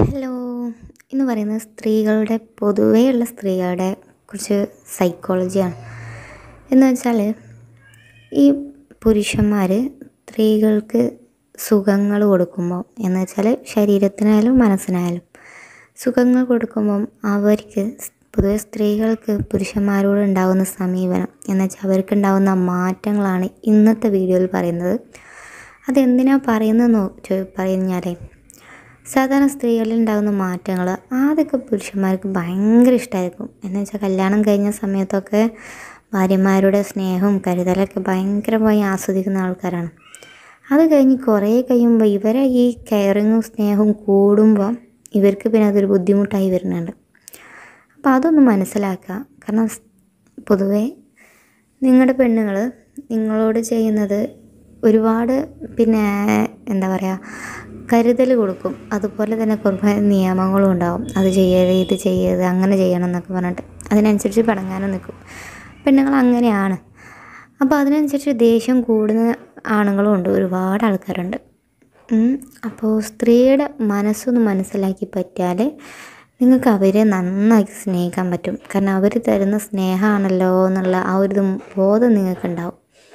Hello എന്ന് പറയുന്നത് സ്ത്രീകളുടെ പൊതുവെയുള്ള സ്ത്രീകളുടെ കുറച്ച് സൈക്കോളജിയാണ് എന്ന് വെച്ചാൽ ഈ പുരുഷന്മാർ സ്ത്രീകൾക്ക് സുഖങ്ങൾ കൊടുക്കുമ്പോൾ എന്ന് വെച്ചാൽ ശരീരത്തിനായാലും മനസ്സിനായാലും സുഖങ്ങൾ കൊടുക്കുമ്പം അവർക്ക് പൊതുവെ സ്ത്രീകൾക്ക് പുരുഷന്മാരോട് ഉണ്ടാകുന്ന സമീപനം എന്ന് വെച്ചാൽ അവർക്കുണ്ടാകുന്ന മാറ്റങ്ങളാണ് ഇന്നത്തെ വീഡിയോയിൽ പറയുന്നത് അതെന്തിനാ പറയുന്നതെന്ന് ചോ പറഞ്ഞാലേ സാധാരണ സ്ത്രീകളിൽ ഉണ്ടാകുന്ന മാറ്റങ്ങൾ ആദ്യമൊക്കെ പുരുഷന്മാർക്ക് ഭയങ്കര ഇഷ്ടമായിരിക്കും എന്ന് വെച്ചാൽ കല്യാണം കഴിഞ്ഞ സമയത്തൊക്കെ ഭാര്യമാരുടെ സ്നേഹവും കരുതലൊക്കെ ഭയങ്കരമായി ആസ്വദിക്കുന്ന ആൾക്കാരാണ് അത് കഴിഞ്ഞ് കുറേ കഴിയുമ്പോൾ ഇവരെ ഈ കെയറിങ്ങും സ്നേഹവും കൂടുമ്പോൾ ഇവർക്ക് പിന്നെ അതൊരു ബുദ്ധിമുട്ടായി വരുന്നുണ്ട് അപ്പോൾ അതൊന്ന് മനസ്സിലാക്കുക കാരണം സ് പൊതുവേ നിങ്ങളുടെ പെണ്ണുങ്ങൾ നിങ്ങളോട് ചെയ്യുന്നത് ഒരുപാട് പിന്നെ എന്താ പറയുക കരുതൽ കൊടുക്കും അതുപോലെ തന്നെ കുറേ നിയമങ്ങളും ഉണ്ടാവും അത് ചെയ്യരുത് ഇത് ചെയ്യരുത് അങ്ങനെ ചെയ്യണം എന്നൊക്കെ പറഞ്ഞിട്ട് അതിനനുസരിച്ച് പടങ്ങാനും നിൽക്കും പെണ്ണുങ്ങൾ അങ്ങനെയാണ് അപ്പോൾ അതിനനുസരിച്ച് ദേഷ്യം കൂടുന്ന ആണുങ്ങളും ഉണ്ട് ഒരുപാട് ആൾക്കാരുണ്ട് ഉം. അപ്പോൾ സ്ത്രീയുടെ മനസ്സൊന്ന് മനസ്സിലാക്കി പറ്റിയാൽ നിങ്ങൾക്ക് അവരെ നന്നായി സ്നേഹിക്കാൻ പറ്റും കാരണം അവർ തരുന്ന സ്നേഹമാണല്ലോ എന്നുള്ള ആ ഒരു ഇത് ബോധം നിങ്ങൾക്കുണ്ടാവും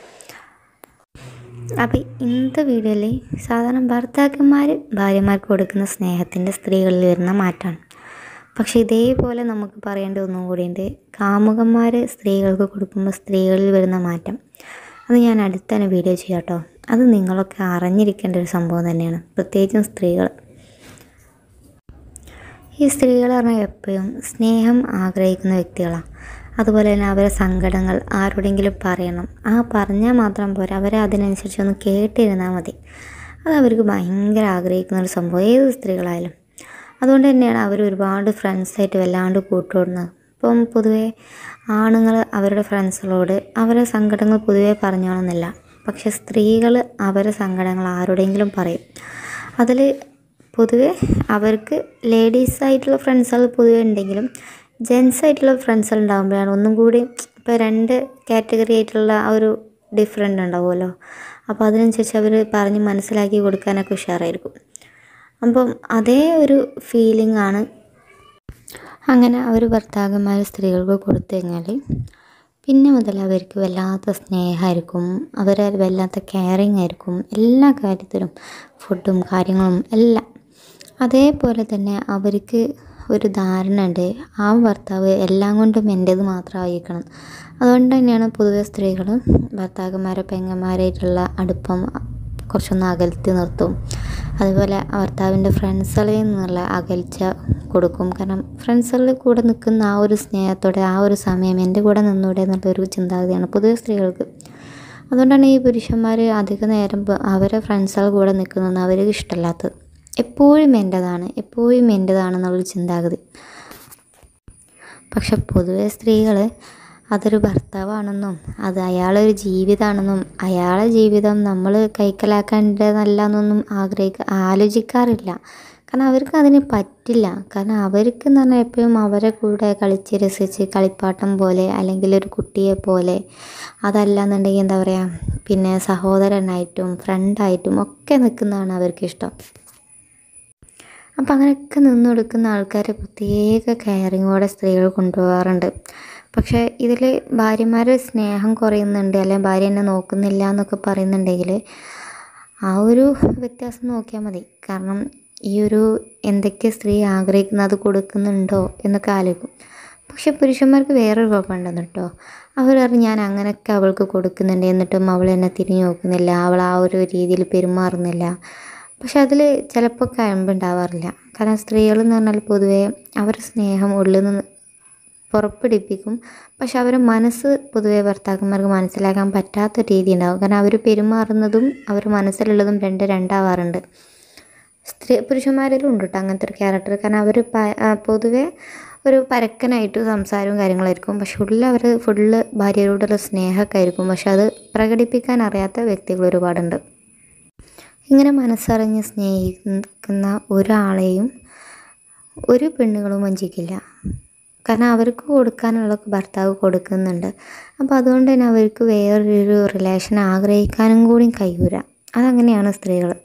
അപ്പോൾ ഇന്നത്തെ വീഡിയോയിൽ സാധാരണ ഭർത്താക്കന്മാർ ഭാര്യമാർക്ക് കൊടുക്കുന്ന സ്നേഹത്തിൻ്റെ സ്ത്രീകളിൽ വരുന്ന മാറ്റമാണ് പക്ഷേ ഇതേപോലെ നമുക്ക് പറയേണ്ട ഒന്നും കൂടിയുണ്ട് കാമുകന്മാർ സ്ത്രീകൾക്ക് കൊടുക്കുമ്പോൾ സ്ത്രീകളിൽ വരുന്ന മാറ്റം അത് ഞാൻ അടുത്തന്നെ വീഡിയോ ചെയ്യാം കേട്ടോ അത് നിങ്ങളൊക്കെ അറിഞ്ഞിരിക്കേണ്ട ഒരു സംഭവം തന്നെയാണ് പ്രത്യേകിച്ചും സ്ത്രീകൾ ഈ സ്ത്രീകൾ പറഞ്ഞാൽ എപ്പോഴും സ്നേഹം ആഗ്രഹിക്കുന്ന വ്യക്തികളാണ് അതുപോലെ തന്നെ അവരെ സങ്കടങ്ങൾ ആരോടെങ്കിലും പറയണം ആ പറഞ്ഞാൽ മാത്രം പോരാ അവരെ അതിനനുസരിച്ച് ഒന്ന് കേട്ടിരുന്നാൽ മതി അത് അവർക്ക് ഭയങ്കര ആഗ്രഹിക്കുന്ന ഒരു സംഭവം ഏത് സ്ത്രീകളായാലും അതുകൊണ്ട് തന്നെയാണ് അവർ ഒരുപാട് ഫ്രണ്ട്സായിട്ട് വല്ലാണ്ട് കൂട്ടുകൂടുന്നത് ഇപ്പം പൊതുവേ ആണുങ്ങൾ അവരുടെ ഫ്രണ്ട്സുകളോട് അവരെ സങ്കടങ്ങൾ പൊതുവേ പറഞ്ഞോണമെന്നില്ല പക്ഷെ സ്ത്രീകൾ അവരെ സങ്കടങ്ങൾ ആരോടെങ്കിലും പറയും അതിൽ പൊതുവെ അവർക്ക് ലേഡീസ് ആയിട്ടുള്ള ഫ്രണ്ട്സുകൾ പൊതുവെ ഉണ്ടെങ്കിലും ജെൻസ് ആയിട്ടുള്ള ഫ്രണ്ട്സുകൾ ഉണ്ടാകുമ്പോഴാണ് ഒന്നും കൂടി ഇപ്പോൾ രണ്ട് കാറ്റഗറി ആയിട്ടുള്ള ആ ഒരു ഡിഫറെൻ്റ് ഉണ്ടാവുമല്ലോ അപ്പോൾ അതിനനുസരിച്ച് അവർ പറഞ്ഞ് മനസ്സിലാക്കി കൊടുക്കാനൊക്കെ ഉഷാറായിരിക്കും അപ്പം അതേ ഒരു ഫീലിംഗ് ആണ് അങ്ങനെ അവർ ഭർത്താക്കന്മാർ സ്ത്രീകൾക്ക് കൊടുത്തു കഴിഞ്ഞാൽ പിന്നെ മുതൽ അവർക്ക് വല്ലാത്ത സ്നേഹമായിരിക്കും അവർ വല്ലാത്ത കെയറിങ് ആയിരിക്കും എല്ലാ കാര്യത്തിലും ഫുഡും കാര്യങ്ങളും എല്ലാം അതേപോലെ തന്നെ അവർക്ക് ഒരു ധാരണ ഉണ്ട് ആ ഭർത്താവ് എല്ലാം കൊണ്ടും എൻ്റേത് മാത്രമായിരിക്കണം അതുകൊണ്ട് തന്നെയാണ് പൊതുവെ സ്ത്രീകൾ ഭർത്താക്കന്മാരെ പെങ്ങന്മാരായിട്ടുള്ള അടുപ്പം കുറച്ചൊന്ന് അകൽത്തി നിർത്തും അതുപോലെ ഭർത്താവിൻ്റെ ഫ്രണ്ട്സുകളിൽ നിന്നുള്ള അകൽച്ച കൊടുക്കും കാരണം ഫ്രണ്ട്സുകളിൽ കൂടെ നിൽക്കുന്ന ആ ഒരു സ്നേഹത്തോടെ ആ ഒരു സമയം എൻ്റെ കൂടെ നിന്നൂടെ എന്നുള്ളൊരു ചിന്താഗതിയാണ് പൊതുവെ സ്ത്രീകൾക്ക് അതുകൊണ്ടാണ് ഈ പുരുഷന്മാർ അധിക നേരം പ- അവരെ ഫ്രണ്ട്സുകൾ കൂടെ നിൽക്കുന്നതെന്ന് അവർക്ക് ഇഷ്ടമല്ലാത്തത് എപ്പോഴും എൻ്റെതാണ് എപ്പോഴും എൻ്റെതാണെന്നുള്ളൊരു ചിന്താഗതി പക്ഷെ പൊതുവെ സ്ത്രീകൾ അതൊരു ഭർത്താവാണെന്നും അത് അയാളൊരു ജീവിതമാണെന്നും അയാളെ ജീവിതം നമ്മൾ കൈക്കലാക്കേണ്ടതല്ല എന്നൊന്നും ആഗ്രഹിക്ക ആലോചിക്കാറില്ല കാരണം അവർക്ക് അതിന് പറ്റില്ല കാരണം അവർക്ക് എന്ന് പറഞ്ഞാൽ എപ്പോഴും അവരെ കൂടെ കളിച്ച് രസിച്ച് കളിപ്പാട്ടം പോലെ അല്ലെങ്കിൽ ഒരു കുട്ടിയെ പോലെ അതല്ല എന്നുണ്ടെങ്കിൽ എന്താ പറയുക പിന്നെ സഹോദരനായിട്ടും ഫ്രണ്ടായിട്ടും ഒക്കെ നിൽക്കുന്നതാണ് അവർക്ക് ഇഷ്ടം അപ്പം അങ്ങനെയൊക്കെ നിന്ന് കൊടുക്കുന്ന ആൾക്കാരെ പ്രത്യേക കെയറിങ്ങോടെ സ്ത്രീകൾ കൊണ്ടുപോകാറുണ്ട് പക്ഷേ ഇതിൽ ഭാര്യമാരുടെ സ്നേഹം കുറയുന്നുണ്ട് അല്ലെങ്കിൽ ഭാര്യ എന്നെ നോക്കുന്നില്ല എന്നൊക്കെ പറയുന്നുണ്ടെങ്കിൽ ആ ഒരു വ്യത്യാസം നോക്കിയാൽ മതി കാരണം ഈ ഒരു എന്തൊക്കെ സ്ത്രീ ആഗ്രഹിക്കുന്നത് അത് കൊടുക്കുന്നുണ്ടോ എന്നൊക്കെ ആലോചിക്കും പക്ഷെ പുരുഷന്മാർക്ക് വേറൊരു കുഴപ്പമുണ്ടെന്ന് കേട്ടോ അവരറിഞ്ഞ് ഞാൻ അങ്ങനെയൊക്കെ അവൾക്ക് കൊടുക്കുന്നുണ്ട് എന്നിട്ടും അവൾ എന്നെ തിരിഞ്ഞു നോക്കുന്നില്ല അവൾ ആ ഒരു രീതിയിൽ പെരുമാറുന്നില്ല പക്ഷെ അതിൽ ചിലപ്പോൾ കഴമ്പുണ്ടാവാറില്ല കാരണം സ്ത്രീകൾ എന്ന് പറഞ്ഞാൽ പൊതുവേ അവരുടെ സ്നേഹം ഉള്ളിൽ നിന്ന് പുറപ്പെടുപ്പിക്കും പക്ഷെ അവരുടെ മനസ്സ് പൊതുവേ ഭർത്താക്കന്മാർക്ക് മനസ്സിലാക്കാൻ പറ്റാത്ത രീതി ഉണ്ടാവും കാരണം അവർ പെരുമാറുന്നതും അവർ മനസ്സിലുള്ളതും രണ്ട് രണ്ടാവാറുണ്ട് സ്ത്രീ പുരുഷന്മാരിലും ഉണ്ട് കേട്ടോ അങ്ങനത്തെ ഒരു ക്യാരക്ടർ കാരണം അവർ പൊതുവെ ഒരു പരക്കനായിട്ട് സംസാരവും കാര്യങ്ങളായിരിക്കും പക്ഷെ ഉള്ളിൽ അവർ ഫുള്ള് ഭാര്യയോടുള്ള സ്നേഹമൊക്കെ ആയിരിക്കും പക്ഷെ അത് പ്രകടിപ്പിക്കാൻ അറിയാത്ത വ്യക്തികൾ ഒരുപാടുണ്ട് ഇങ്ങനെ മനസ്സറിഞ്ഞ് സ്നേഹിക്കുന്ന ഒരാളെയും ഒരു പെണ്ണുങ്ങളും വഞ്ചിക്കില്ല കാരണം അവർക്ക് കൊടുക്കാനുള്ള ഭർത്താവ് കൊടുക്കുന്നുണ്ട് അപ്പോൾ അതുകൊണ്ട് തന്നെ അവർക്ക് വേറൊരു റിലേഷൻ ആഗ്രഹിക്കാനും കൂടി കഴിയൂല അതങ്ങനെയാണ് സ്ത്രീകൾ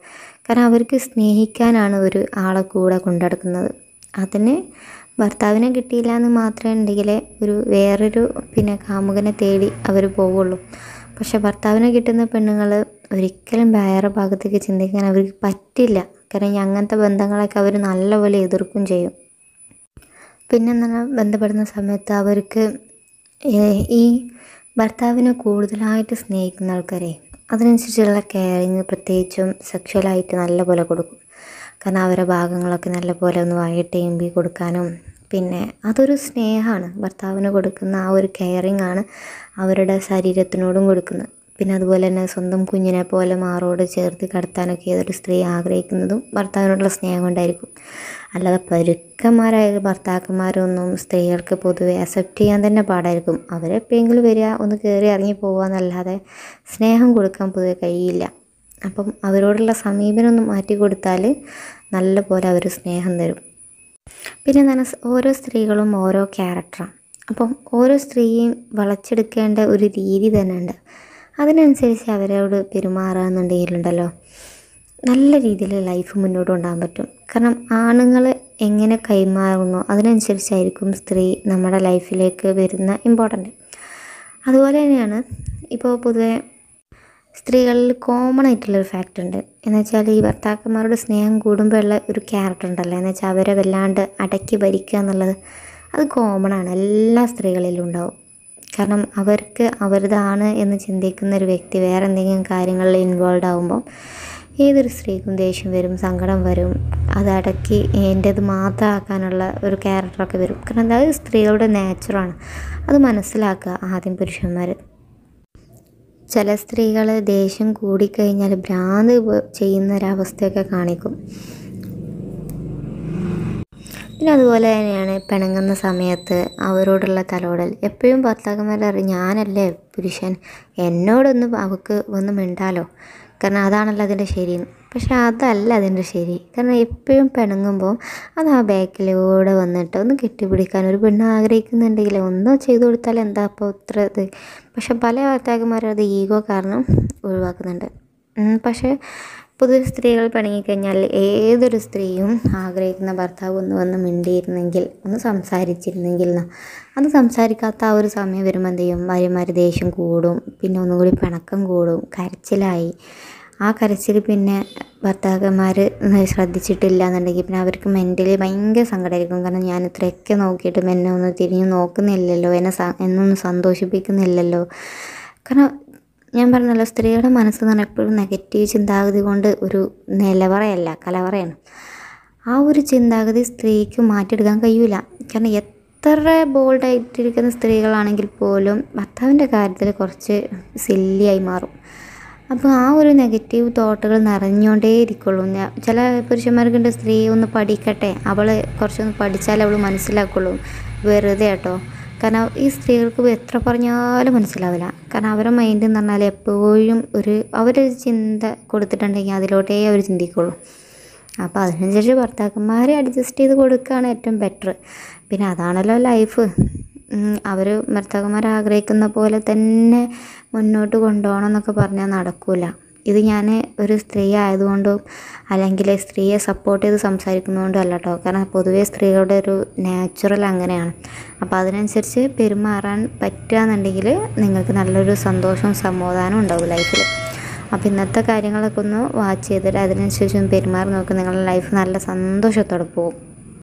കാരണം അവർക്ക് സ്നേഹിക്കാനാണ് ഒരു ആളെ കൂടെ കൊണ്ടുനടക്കുന്നത് അതിന് ഭർത്താവിനെ കിട്ടിയില്ല എന്ന് മാത്രമേ ഉണ്ടെങ്കിൽ ഒരു വേറൊരു പിന്നെ കാമുകനെ തേടി അവർ പോവുള്ളൂ പക്ഷെ ഭർത്താവിനെ കിട്ടുന്ന പെണ്ണുങ്ങൾ ഒരിക്കലും വേറെ ഭാഗത്തേക്ക് ചിന്തിക്കാൻ അവർക്ക് പറ്റില്ല കാരണം ഈ അങ്ങനത്തെ ബന്ധങ്ങളൊക്കെ അവർ നല്ലപോലെ എതിർക്കും ചെയ്യും പിന്നെ എന്താണ് ബന്ധപ്പെടുന്ന സമയത്ത് അവർക്ക് ഏഹ് ഈ ഭർത്താവിനെ കൂടുതലായിട്ട് സ്നേഹിക്കുന്ന ആൾക്കാരെ അതിനനുസരിച്ചുള്ള കെയറിങ് പ്രത്യേകിച്ചും സെക്ഷുവലായിട്ട് നല്ലപോലെ കൊടുക്കും കാരണം അവരുടെ ഭാഗങ്ങളൊക്കെ നല്ലപോലെ ഒന്ന് വൈകിട്ട് എമ്പി കൊടുക്കാനും പിന്നെ അതൊരു സ്നേഹമാണ് ഭർത്താവിന് കൊടുക്കുന്ന ആ ഒരു കെയറിങ് ആണ് അവരുടെ ശരീരത്തിനോടും കൊടുക്കുന്നത് പിന്നെ അതുപോലെ തന്നെ സ്വന്തം കുഞ്ഞിനെ പോലെ മാറോട് ചേർത്ത് കിടത്താനൊക്കെ ഏതൊരു സ്ത്രീ ആഗ്രഹിക്കുന്നതും ഭർത്താവിനോടുള്ള സ്നേഹം കൊണ്ടായിരിക്കും അല്ലാതെ പരുക്കന്മാരായ ഭർത്താക്കന്മാരൊന്നും സ്ത്രീകൾക്ക് പൊതുവെ അക്സെപ്റ്റ് ചെയ്യാൻ തന്നെ പാടായിരിക്കും അവരെപ്പോഴെങ്കിലും വരിക ഒന്ന് കയറി ഇറങ്ങി പോവുക എന്നല്ലാതെ സ്നേഹം കൊടുക്കാൻ പൊതുവെ കഴിയില്ല അപ്പം അവരോടുള്ള സമീപനം ഒന്ന് മാറ്റി കൊടുത്താൽ നല്ല പോലെ അവർ സ്നേഹം തരും പിന്നെ എന്താണ് സ് ഓരോ സ്ത്രീകളും ഓരോ ക്യാരക്ടറാണ് അപ്പം ഓരോ സ്ത്രീയും വളച്ചെടുക്കേണ്ട ഒരു രീതി തന്നെ ഉണ്ട് അതിനനുസരിച്ച് അവരോട് പെരുമാറുകയെന്നുണ്ടെങ്കിലുണ്ടല്ലോ നല്ല രീതിയിൽ ലൈഫ് മുന്നോട്ട് കൊണ്ടുപോകാൻ പറ്റും കാരണം ആണുങ്ങൾ എങ്ങനെ കൈമാറുന്നു അതിനനുസരിച്ചായിരിക്കും സ്ത്രീ നമ്മുടെ ലൈഫിലേക്ക് വരുന്ന ഇമ്പോർട്ടൻ്റ് അതുപോലെ തന്നെയാണ് ഇപ്പോൾ പൊതുവെ സ്ത്രീകളിൽ കോമൺ ആയിട്ടുള്ളൊരു ഫാക്റ്റ് ഉണ്ട് എന്ന് വെച്ചാൽ ഈ ഭർത്താക്കന്മാരുടെ സ്നേഹം കൂടുമ്പോഴുള്ള ഒരു ക്യാരക്ടർ ഉണ്ടല്ലോ എന്ന് വെച്ചാൽ അവരെ വല്ലാണ്ട് അടക്കി ഭരിക്കുക എന്നുള്ളത് അത് കോമൺ ആണ് എല്ലാ സ്ത്രീകളിലും ഉണ്ടാവും കാരണം അവർക്ക് അവരുതാണ് എന്ന് ചിന്തിക്കുന്ന ഒരു വ്യക്തി വേറെ എന്തെങ്കിലും കാര്യങ്ങളിൽ ഇൻവോൾവ് ആകുമ്പോൾ ഏതൊരു സ്ത്രീക്കും ദേഷ്യം വരും സങ്കടം വരും അത് അടക്കി എൻ്റേത് മാത്രമാക്കാനുള്ള ഒരു ക്യാരക്ടറൊക്കെ വരും കാരണം അത് സ്ത്രീകളുടെ നേച്ചറാണ് അത് മനസ്സിലാക്കുക ആദ്യം പുരുഷന്മാർ ചില സ്ത്രീകൾ ദേഷ്യം കൂടിക്കഴിഞ്ഞാൽ ഭ്രാന്ത് പോ- ചെയ്യുന്ന ഒരവസ്ഥയൊക്കെ കാണിക്കും പിന്നെ അതുപോലെ തന്നെയാണ് പിണങ്ങുന്ന സമയത്ത് അവരോടുള്ള തലോടൽ എപ്പോഴും ഭർത്താക്കന്മാർ അറിയും ഞാനല്ലേ പുരുഷൻ എന്നോടൊന്ന് അവൾക്ക് ഒന്ന് മിണ്ടാലോ കാരണം അതാണല്ലോ അതിൻ്റെ ശരി പക്ഷെ അതല്ല അതിൻ്റെ ശരി കാരണം എപ്പോഴും പിണങ്ങുമ്പോൾ അത് ആ ബാക്കിലൂടെ വന്നിട്ട് ഒന്ന് കെട്ടിപ്പിടിക്കാൻ ഒരു പെണ്ണ് ആഗ്രഹിക്കുന്നുണ്ടെങ്കിൽ ഒന്നോ ചെയ്തു കൊടുത്താൽ എന്താ അപ്പോൾ ഇത്ര ഇത് പക്ഷെ പല ഭർത്താക്കന്മാരും അത് ഈഗോ കാരണം ഒഴിവാക്കുന്നുണ്ട് ഉം, പക്ഷേ പൊതുവെ സ്ത്രീകൾ പിണങ്ങിക്കഴിഞ്ഞാൽ ഏതൊരു സ്ത്രീയും ആഗ്രഹിക്കുന്ന ഭർത്താവ് ഒന്ന് വന്ന് മിണ്ടിയിരുന്നെങ്കിൽ ഒന്ന് സംസാരിച്ചിരുന്നെങ്കിൽ എന്ന് അത് സംസാരിക്കാത്ത ആ ഒരു സമയം വരുമ്പോൾ എന്ത് ചെയ്യും ഭാര്യമാർ ദേഷ്യം കൂടും പിന്നെ ഒന്നും കൂടി പിണക്കം കൂടും കരച്ചിലായി ആ കരച്ചിൽ പിന്നെ ഭർത്താക്കന്മാർ ശ്രദ്ധിച്ചിട്ടില്ല എന്നുണ്ടെങ്കിൽ പിന്നെ അവർക്ക് മെൻ്റലി ഭയങ്കര സങ്കടമായിരിക്കും കാരണം ഞാൻ ഇത്രയൊക്കെ നോക്കിയിട്ടും എന്നെ ഒന്ന് തിരിഞ്ഞ് നോക്കുന്നില്ലല്ലോ എന്നെ സ എന്നൊന്ന് സന്തോഷിപ്പിക്കുന്നില്ലല്ലോ കാരണം ഞാൻ പറഞ്ഞല്ലോ സ്ത്രീയുടെ മനസ്സ് എന്ന് പറഞ്ഞാൽ എപ്പോഴും നെഗറ്റീവ് ചിന്താഗതി കൊണ്ട് ഒരു നിലവറയല്ല കലവറയാണ് ആ ഒരു ചിന്താഗതി സ്ത്രീക്ക് മാറ്റിയെടുക്കാൻ കഴിയൂല കാരണം എത്ര ബോൾഡായിട്ടിരിക്കുന്ന സ്ത്രീകളാണെങ്കിൽ പോലും ഭർത്താവിൻ്റെ കാര്യത്തിൽ കുറച്ച് സില്ലിയായി മാറും അപ്പോൾ ആ ഒരു നെഗറ്റീവ് തോട്ടുകൾ നിറഞ്ഞുകൊണ്ടേ ഇരിക്കുള്ളൂ ഞാൻ ചില പുരുഷന്മാർക്കുണ്ട് സ്ത്രീ ഒന്ന് പഠിക്കട്ടെ അവൾ കുറച്ചൊന്ന് പഠിച്ചാലേ അവൾ മനസ്സിലാക്കുള്ളൂ വെറുതെ കേട്ടോ കാരണം ഈ സ്ത്രീകൾക്ക് എത്ര പറഞ്ഞാലും മനസ്സിലാവില്ല കാരണം അവരുടെ മൈൻഡ് എന്ന് പറഞ്ഞാൽ എപ്പോഴും ഒരു അവരൊരു ചിന്ത കൊടുത്തിട്ടുണ്ടെങ്കിൽ അതിലോട്ടേ അവർ ചിന്തിക്കുള്ളൂ അപ്പോൾ അതിനനുസരിച്ച് ഭർത്താക്കന്മാരെ അഡ്ജസ്റ്റ് ചെയ്ത് കൊടുക്കുകയാണ് ഏറ്റവും ബെറ്റർ പിന്നെ അതാണല്ലോ ലൈഫ് അവർ ഭർത്താക്കന്മാർ ആഗ്രഹിക്കുന്ന പോലെ തന്നെ മുന്നോട്ട് കൊണ്ടുപോകണം എന്നൊക്കെ പറഞ്ഞാൽ നടക്കില്ല ഇത് ഞാൻ ഒരു സ്ത്രീ ആയതുകൊണ്ടും അല്ലെങ്കിൽ സ്ത്രീയെ സപ്പോർട്ട് ചെയ്ത് സംസാരിക്കുന്നതുകൊണ്ടും അല്ല കേട്ടോ കാരണം പൊതുവേ സ്ത്രീകളുടെ ഒരു നാച്ചുറൽ അങ്ങനെയാണ് അപ്പോൾ അതിനനുസരിച്ച് പെരുമാറാൻ പറ്റുകയെന്നുണ്ടെങ്കിൽ നിങ്ങൾക്ക് നല്ലൊരു സന്തോഷവും സമാധാനവും ഉണ്ടാവും ലൈഫിൽ അപ്പോൾ ഇന്നത്തെ കാര്യങ്ങളൊക്കെ ഒന്ന് വാച്ച് ചെയ്തിട്ട് അതിനനുസരിച്ച് ഒന്ന് പെരുമാറി നോക്കി നിങ്ങളുടെ ലൈഫ് നല്ല സന്തോഷത്തോടെ പോകും